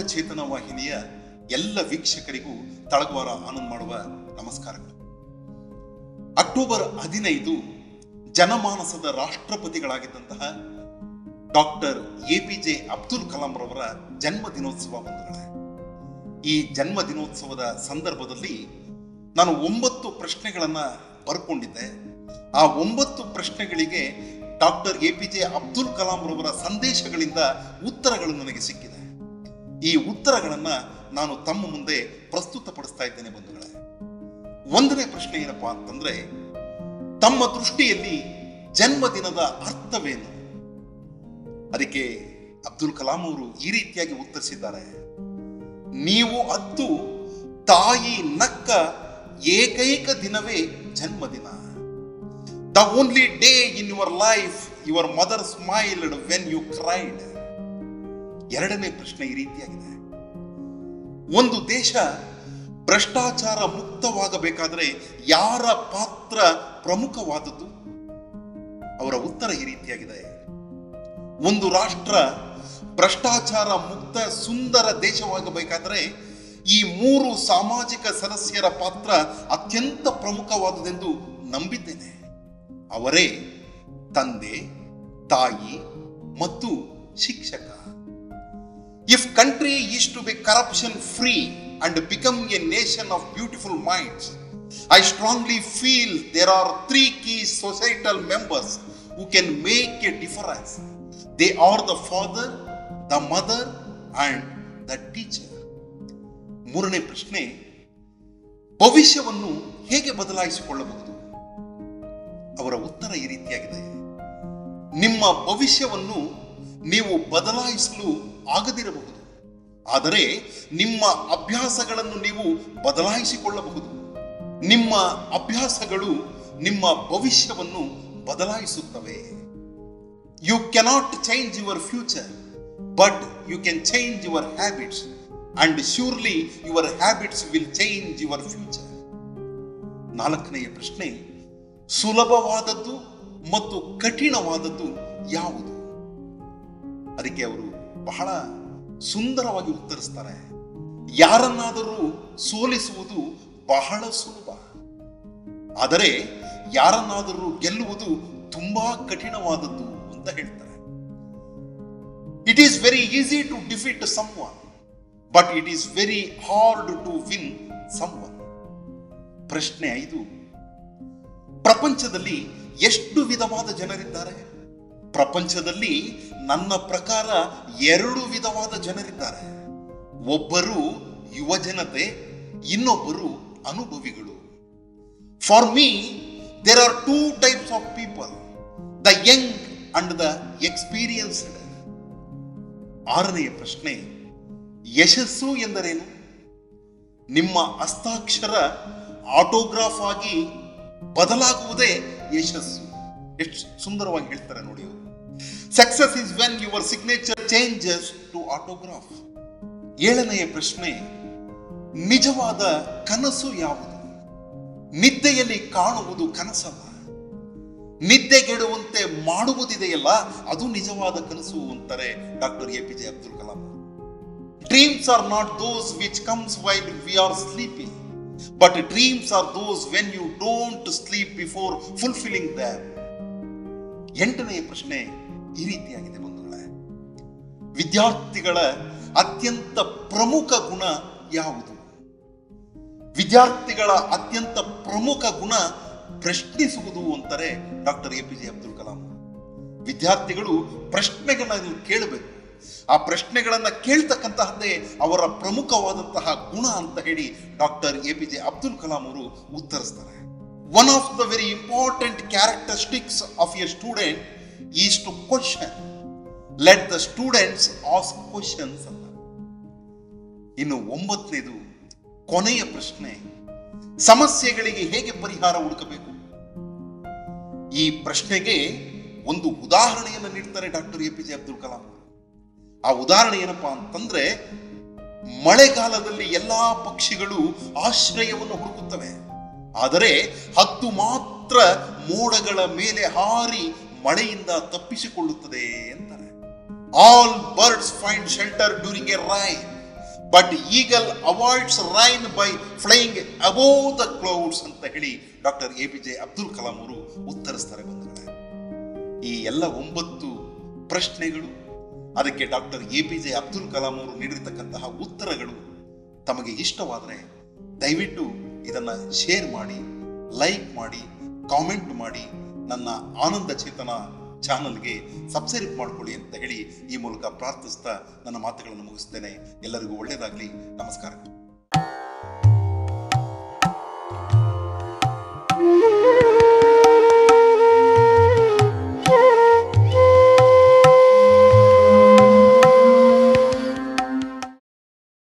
ಚೇತನ ವಾಹಿನಿಯ ಎಲ್ಲ ವೀಕ್ಷಕರಿಗೂ ತಳಗುವಾರ ಆನಂದ್ ಮಾಡುವ ನಮಸ್ಕಾರಗಳು ಅಕ್ಟೋಬರ್ ಹದಿನೈದು ಜನಮಾನಸದ ರಾಷ್ಟ್ರಪತಿಗಳಾಗಿದ್ದಂತಹ doctor A P J Abdul Kalam ರವರ ಜನ್ಮ ದಿನೋತ್ಸವ ಬಂಧುಗಳೇ ಈ ಜನ್ಮ ದಿನೋತ್ಸವದ ಸಂದರ್ಭದಲ್ಲಿ ನಾನು ಒಂಬತ್ತು ಪ್ರಶ್ನೆಗಳನ್ನ ಬರ್ಕೊಂಡಿದ್ದೆ ಆ ಒಂಬತ್ತು ಪ್ರಶ್ನೆಗಳಿಗೆ doctor A P J Abdul Kalam ರವರ ಸಂದೇಶಗಳಿಂದ ಉತ್ತರಗಳು ನನಗೆ ಸಿಕ್ಕಿದೆ ಈ ಉತ್ತರಗಳನ್ನ ನಾನು ತಮ್ಮ ಮುಂದೆ ಪ್ರಸ್ತುತಪಡಿಸ್ತಾ ಇದ್ದೇನೆ ಬಂಧುಗಳೇ ಒಂದನೇ ಪ್ರಶ್ನೆ ಏನಪ್ಪಾ ಅಂತಂದ್ರೆ ತಮ್ಮ ದೃಷ್ಟಿಯಲ್ಲಿ ಜನ್ಮದಿನದ ಅರ್ಥವೇನು ಅದಕ್ಕೆ ಅಬ್ದುಲ್ ಕಲಾಂ ಅವರು ಈ ರೀತಿಯಾಗಿ ಉತ್ತರಿಸಿದ್ದಾರೆ ನೀವು ಅತ್ತು ತಾಯಿ ನಕ್ಕ ಏಕೈಕ ದಿನವೇ ಜನ್ಮದಿನ the only day in your life your mother smiled when you cried ಎರಡನೇ ಪ್ರಶ್ನೆ ಈ ರೀತಿಯಾಗಿದೆ ಒಂದು ದೇಶ ಭ್ರಷ್ಟಾಚಾರ ಮುಕ್ತವಾಗಬೇಕಾದ್ರೆ ಯಾರ ಪಾತ್ರ ಪ್ರಮುಖವಾದದ್ದು ಅವರ ಉತ್ತರ ಈ ರೀತಿಯಾಗಿದೆ ಒಂದು ರಾಷ್ಟ್ರ ಭ್ರಷ್ಟಾಚಾರ ಮುಕ್ತ ಸುಂದರ ದೇಶವಾಗಬೇಕಾದರೆ ಈ ಮೂರು ಸಾಮಾಜಿಕ ಸದಸ್ಯರ ಪಾತ್ರ ಅತ್ಯಂತ ಪ್ರಮುಖವಾದುದೆಂದು ನಂಬಿದ್ದೇನೆ ಅವರೇ ತಂದೆ ತಾಯಿ ಮತ್ತು ಶಿಕ್ಷಕ if country is to be corruption free and become a nation of beautiful minds I strongly feel there are three key societal members who can make a difference they are the father the mother and the teacher ಮೂರನೇ ಪ್ರಶ್ನೆ ಭವಿಷ್ಯವನ್ನು ಹೇಗೆ ಬದಲಾಯಿಸಿಕೊಳ್ಳಬಹುದು ಅವರ ಉತ್ತರ ಈ ರೀತಿಯಾಗಿದೆ ನಿಮ್ಮ ಭವಿಷ್ಯವನ್ನು ನೀವು ಬದಲಾಯಿಸಲು ಆಗದಿರಬಹುದು ಆದರೆ ನಿಮ್ಮ ಅಭ್ಯಾಸಗಳನ್ನು ನೀವು ಬದಲಾಯಿಸಿಕೊಳ್ಳಬಹುದು ನಿಮ್ಮ ಅಭ್ಯಾಸಗಳು ನಿಮ್ಮ ಭವಿಷ್ಯವನ್ನು ಬದಲಾಯಿಸುತ್ತವೆ you cannot change your future but you can change your habits and surely your habits will change your future ನಾಲ್ಕನೆಯ ಪ್ರಶ್ನೆ ಸುಲಭವಾದದ್ದು ಮತ್ತು ಕಠಿಣವಾದದ್ದು ಯಾವುದು ಅದಕ್ಕೆ ಅವರು ಬಹಳ ಸುಂದರವಾಗಿ ಉತ್ತರಿಸ್ತಾರೆ ಯಾರನ್ನಾದರೂ ಸೋಲಿಸುವುದು ಬಹಳ ಸುಲಭ ಆದರೆ ಯಾರನ್ನಾದರೂ ಗೆಲ್ಲುವುದು ತುಂಬಾ ಕಠಿಣವಾದದ್ದು ಅಂತ ಹೇಳ್ತಾರೆ it is very easy to defeat someone but it is very hard to win someone ಪ್ರಶ್ನೆ ಐದು ಪ್ರಪಂಚದಲ್ಲಿ ಎಷ್ಟು ವಿಧವಾದ ಜನರಿದ್ದಾರೆ ಪ್ರಪಂಚದಲ್ಲಿ ನನ್ನ ಪ್ರಕಾರ ಎರಡು ವಿಧವಾದ ಜನರಿದ್ದಾರೆ ಒಬ್ಬರು ಯುವ ಜನತೆ ಇನ್ನೊಬ್ಬರು ಅನುಭವಿಗಳು for me there are two types of people the young and the experienced ಆರನೆಯ ಪ್ರಶ್ನೆ ಯಶಸ್ಸು ಎಂದರೇನು ನಿಮ್ಮ ಹಸ್ತಾಕ್ಷರ ಆಟೋಗ್ರಾಫ್ ಆಗಿ ಬದಲಾಗುವುದೇ ಯಶಸ್ಸು ಎಷ್ಟು ಸುಂದರವಾಗಿ ಹೇಳ್ತಾರೆ ನೋಡಿ ಅವರು success is when your signature changes to autograph ಏಳನೆಯ ಪ್ರಶ್ನೆ ನಿಜವಾದ ಕನಸು ಯಾವುದು ನಿದ್ದೆಯಲ್ಲಿ ಕಾಣುವುದು ಕನಸಲ್ಲ ನಿದ್ದೆಗೆಡುವಂತೆ ಮಾಡುವುದಿದೆಯಲ್ಲ ಅದು ನಿಜವಾದ ಕನಸು ಅಂತಾರೆ doctor A P J Abdul Kalam dreams are not those which comes while we are sleeping but dreams are those when you don't sleep before fulfilling the ಎಂಟನೆಯ ಪ್ರಶ್ನೆ ಈ ರೀತಿಯಾಗಿದೆ ಬಂಧುಗಳೇ ವಿದ್ಯಾರ್ಥಿಗಳ ಅತ್ಯಂತ ಪ್ರಮುಖ ಗುಣ ಯಾವುದು ವಿದ್ಯಾರ್ಥಿಗಳ ಅತ್ಯಂತ ಪ್ರಮುಖ ಗುಣ ಪ್ರಶ್ನಿಸುವುದು ಅಂತಾರೆ doctor A P J Abdul Kalam ವಿದ್ಯಾರ್ಥಿಗಳು ಪ್ರಶ್ನೆಗಳನ್ನು ಕೇಳಬೇಕು ಆ ಪ್ರಶ್ನೆಗಳನ್ನ ಕೇಳ್ತಕ್ಕಂತಹದ್ದೇ ಅವರ ಪ್ರಮುಖವಾದಂತಹ ಗುಣ ಅಂತ ಹೇಳಿ doctor A P J Abdul Kalam ಅವರು ಉತ್ತರಿಸ್ತಾರೆ one of the very important characteristics of a student is to question let the students ask questions ಅಂತ ಇನ್ನು ಒಂಬತ್ತನೇದು ಕೊನೆಯ ಪ್ರಶ್ನೆ ಸಮಸ್ಯೆಗಳಿಗೆ ಹೇಗೆ ಪರಿಹಾರ ಹುಡುಕಬೇಕು ಈ ಪ್ರಶ್ನೆಗೆ ಒಂದು ಉದಾಹರಣೆಯನ್ನು ನೀಡ್ತಾರೆ doctor A P J Abdul Kalam ಅವರು ಆ ಉದಾಹರಣೆ ಏನಪ್ಪಾ ಅಂತಂದ್ರೆ ಮಳೆಗಾಲದಲ್ಲಿ ಎಲ್ಲಾ ಪಕ್ಷಿಗಳು ಆಶ್ರಯವನ್ನು ಹುಡುಕುತ್ತವೆ ಆದರೆ ಹತ್ತು ಮಾತ್ರ ಮೋಡಗಳ ಮೇಲೆ ಹಾರಿ ಮಳೆಯಿಂದ ತಪ್ಪಿಸಿಕೊಳ್ಳುತ್ತದೆ ಅಂತಾರೆ all birds find shelter during a rain but eagle avoids rain by flying above the clouds ಅಂತ ಹೇಳಿ doctor A P J Abdul Kalam ಅವರು ಉತ್ತರಿಸ್ತಾರೆ ಬಂಧುಗಳೇ ಈ ಎಲ್ಲ ಒಂಬತ್ತು ಪ್ರಶ್ನೆಗಳು ಅದಕ್ಕೆ doctor A P J Abdul Kalam ಅವರು ನೀಡಿರ್ತಕ್ಕಂತಹ ಉತ್ತರಗಳು ತಮಗೆ ಇಷ್ಟವಾದರೆ ದಯವಿಟ್ಟು ಇದನ್ನ ಶೇರ್ ಮಾಡಿ ಲೈಕ್ ಮಾಡಿ ಕಾಮೆಂಟ್ ಮಾಡಿ ನನ್ನ ಆನಂದ ಚೇತನ ಚಾನಲ್ಗೆ ಸಬ್ಸ್ಕ್ರೈಬ್ ಮಾಡ್ಕೊಳ್ಳಿ ಅಂತ ಹೇಳಿ ಈ ಮೂಲಕ ಪ್ರಾರ್ಥಿಸ್ತಾ ನನ್ನ ಮಾತುಗಳನ್ನು ಮುಗಿಸ್ತೇನೆ ಎಲ್ಲರಿಗೂ ಒಳ್ಳೆಯದಾಗಲಿ ನಮಸ್ಕಾರ